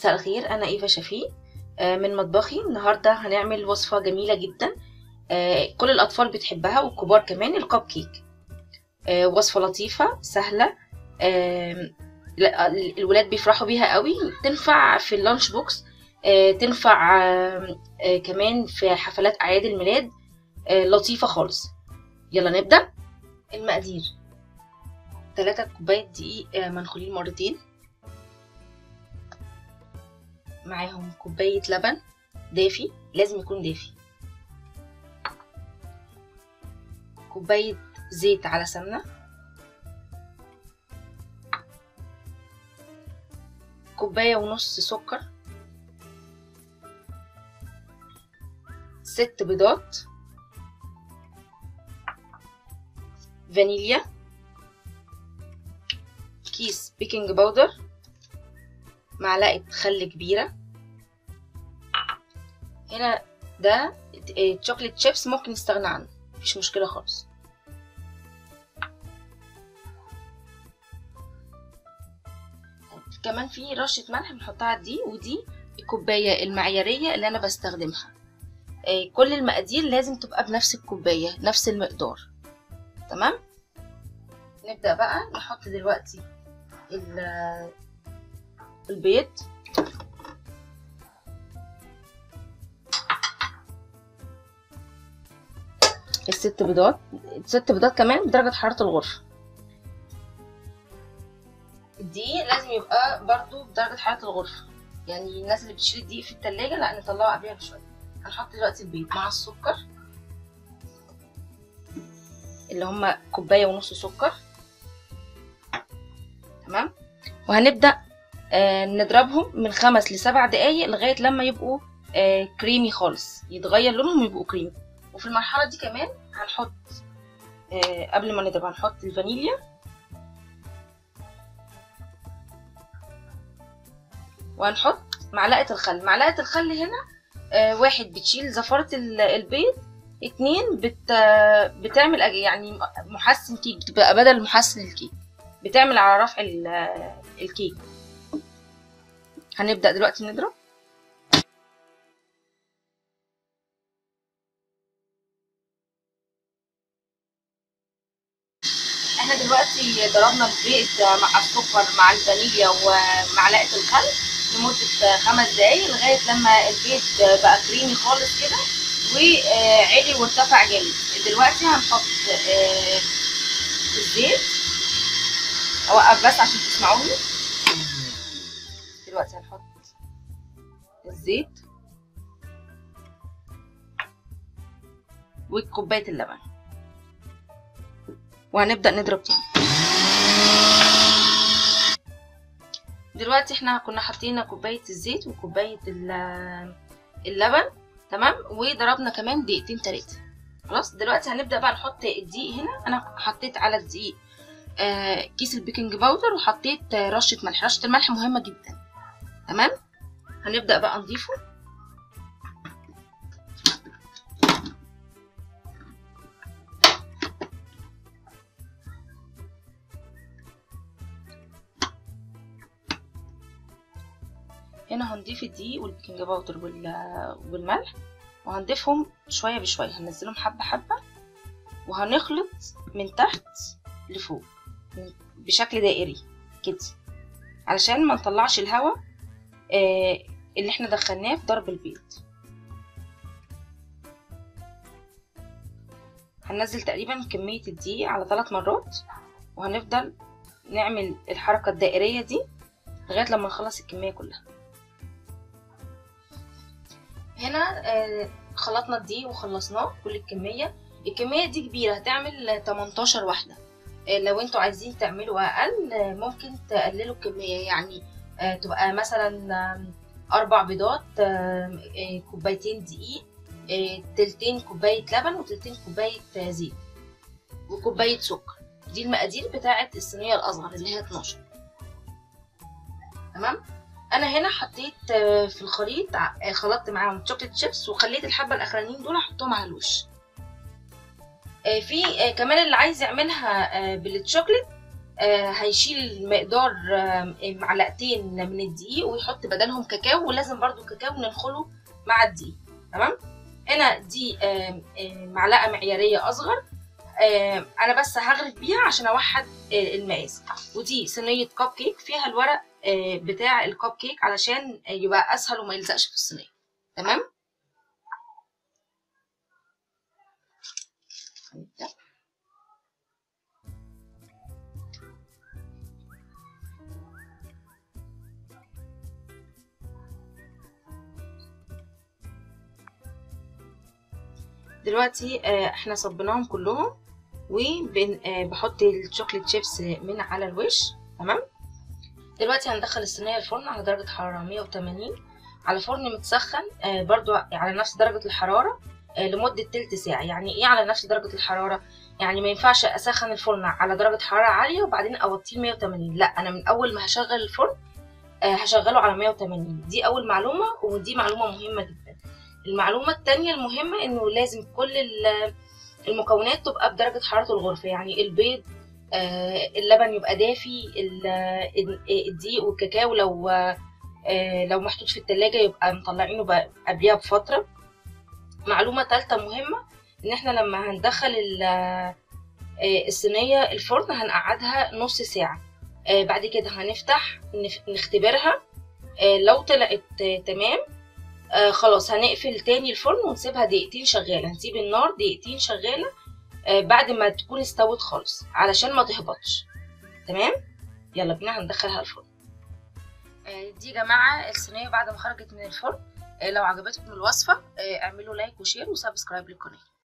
مساء الخير انا ايفا شفيق آه، من مطبخي النهارده هنعمل وصفه جميله جدا آه، كل الاطفال بتحبها والكبار كمان الكب كيك آه، وصفه لطيفه سهله آم، لا، الولاد بيفرحوا بيها قوي تنفع في اللانش بوكس آه، تنفع آم، آه، كمان في حفلات اعياد الميلاد آه، لطيفه خالص يلا نبدا المقادير 3 كوبايه دقيق آه، منخولين مرتين معاهم كوباية لبن دافي لازم يكون دافي كوباية زيت على سمنة كوباية ونص سكر ست بيضات فانيليا كيس بيكنج باودر معلقة خل كبيرة هنا ده تشوكلت شيبس ممكن نستغنى عنه مفيش مشكلة خالص كمان في رشة ملح بنحطها على دي ودي الكوباية المعيارية اللي أنا بستخدمها آه، كل المقادير لازم تبقى بنفس الكوباية نفس المقدار تمام نبدأ بقى نحط دلوقتي ال- البيض الست بيضات الست بيضات كمان بدرجة حرارة الغرفة الدقيق لازم يبقى برضو بدرجة حرارة الغرفة يعني الناس اللي بتشيل الدقيق في التلاجة لا نطلعه قبلها بشوية هنحط دلوقتي البيض مع السكر اللي هما كوباية ونص سكر تمام وهنبدأ آه، نضربهم من خمس لسبع دقايق لغاية لما يبقوا آه، كريمي خالص يتغير لونهم ويبقوا كريمي وفي المرحلة دي كمان هنحط آه، قبل ما نضرب هنحط الفانيليا وهنحط معلقة الخل معلقة الخل هنا آه، واحد بتشيل زفرة ال- البيض اتنين بت بتعمل أج- يعني محسن كيك بتبقى بدل محسن الكيك بتعمل على رفع ال- الكيك هنبدأ دلوقتي نضرب احنا دلوقتي ضربنا البيض مع السكر مع الفانيليا ومعلقة الخل لمدة خمس دقايق لغاية لما البيض بقى كريمي خالص كده وعلي وارتفع جامد دلوقتي هنحط آه، الزيت اوقف بس عشان تسمعوني دلوقتي هنحط الزيت وكوباية اللبن وهنبدأ نضرب تاني دلوقتي احنا كنا حاطين كوباية الزيت وكوباية ال- اللبن تمام وضربنا كمان دقيقتين تلاتة خلاص دلوقتي هنبدأ بقى نحط الدقيق هنا انا حطيت على الدقيق آه كيس البيكنج باودر وحطيت آه، رشة ملح رشة الملح مهمة جدا تمام هنبدأ بقى نضيفه هنا هنضيف الدقيق والبيكنج باودر وال- والملح وهنضيفهم شوية بشوية هننزلهم حبة حبة وهنخلط من تحت لفوق من- بشكل دائري كده علشان ما نطلعش الهواء آه، اللي احنا دخلناه في ضرب البيض هننزل تقريبا كمية الدقيق على ثلاث مرات وهنفضل نعمل الحركة الدائرية دي لغاية لما نخلص الكمية كلها هنا آه، خلطنا الدقيق وخلصناه كل الكمية الكمية دي كبيرة هتعمل 18 واحدة آه، لو انتوا عايزين تعملوا اقل آه، ممكن تقللوا الكمية يعني آه، تبقى مثلا آم، اربع بيضات آم، آه، كوبايتين دقيق آه، تلتين كوباية لبن وتلتين كوباية آه، زيت وكوباية سكر دي المقادير بتاعة الصينية الأصغر اللي هي 12 تمام أنا هنا حطيت آه، في الخليط ع- آه، خلطت معاهم شوكليت شيبس وخليت الحبة الأخرانيين دول أحطهم على الوش آه، في آه، كمان اللي عايز يعملها آه، بالشوكليت آه هيشيل مقدار آه معلقتين من الدقيق ويحط بدلهم كاكاو ولازم برضو كاكاو ننخله مع الدقيق تمام هنا دي آه آه معلقه معياريه اصغر آه انا بس هغرف بيها عشان اوحد آه المقاس ودي صينيه كب كيك فيها الورق آه بتاع الكب كيك علشان آه يبقى اسهل وما يلزقش في الصينيه تمام هنبدأ دلوقتي آه احنا صبيناهم كلهم وبحط الشوكليت شيبس من على الوش تمام دلوقتي هندخل الصينيه الفرن على درجه حراره 180 على فرن متسخن آه برضو على نفس درجه الحراره آه لمده تلت ساعه يعني ايه على نفس درجه الحراره يعني ما ينفعش اسخن الفرن على درجه حراره عاليه وبعدين اوطيه 180 لا انا من اول ما هشغل الفرن هشغله على 180 دي اول معلومه ودي معلومه مهمه جدا المعلومه التانية المهمه انه لازم كل المكونات تبقى بدرجه حراره الغرفه يعني البيض اللبن يبقى دافي الدقيق والكاكاو لو لو محطوط في التلاجة يبقى مطلعينه قبلها بفتره معلومه ثالثه مهمه ان احنا لما هندخل الصينيه الفرن هنقعدها نص ساعه بعد كده هنفتح نختبرها لو طلعت تمام خلاص هنقفل تاني الفرن ونسيبها دقيقتين شغاله هنسيب النار دقيقتين شغاله بعد ما تكون استوت خالص علشان ما تهبطش تمام يلا بينا هندخلها الفرن دي يا جماعه الصينيه بعد ما خرجت من الفرن لو عجبتكم الوصفه اعملوا لايك وشير وسبسكرايب للقناه